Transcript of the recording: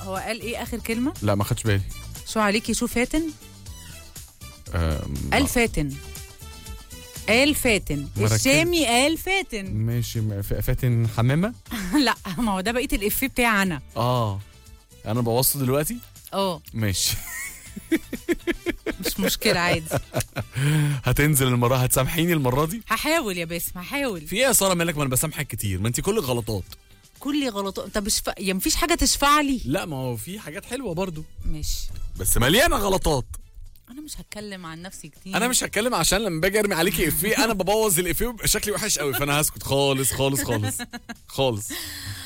هو قال ايه اخر كلمه لا ما خدش بالي شو عليكي شو فاتن آم، قال فاتن قال فاتن مركز. الشامي قال فاتن ماشي م- ف- فاتن حمامه لا ما هو ده بقيه الافيه بتاعي انا اه انا بوظته دلوقتي اه ماشي مش مشكله عادي هتنزل المره هتسامحيني المره دي هحاول يا باسم هحاول في ايه يا ساره مالك ما انا بسامحك كتير ما انت كل غلطات كل غلطات طب اشفع يا مفيش حاجه تشفع لي لا ما هو في حاجات حلوه برضو ماشي بس مليانه غلطات انا مش هتكلم عن نفسي كتير انا مش هتكلم عشان لما باجي ارمي عليكي افيه انا ببوظ الافيه ويبقى شكلي وحش قوي فانا هسكت خالص خالص خالص خالص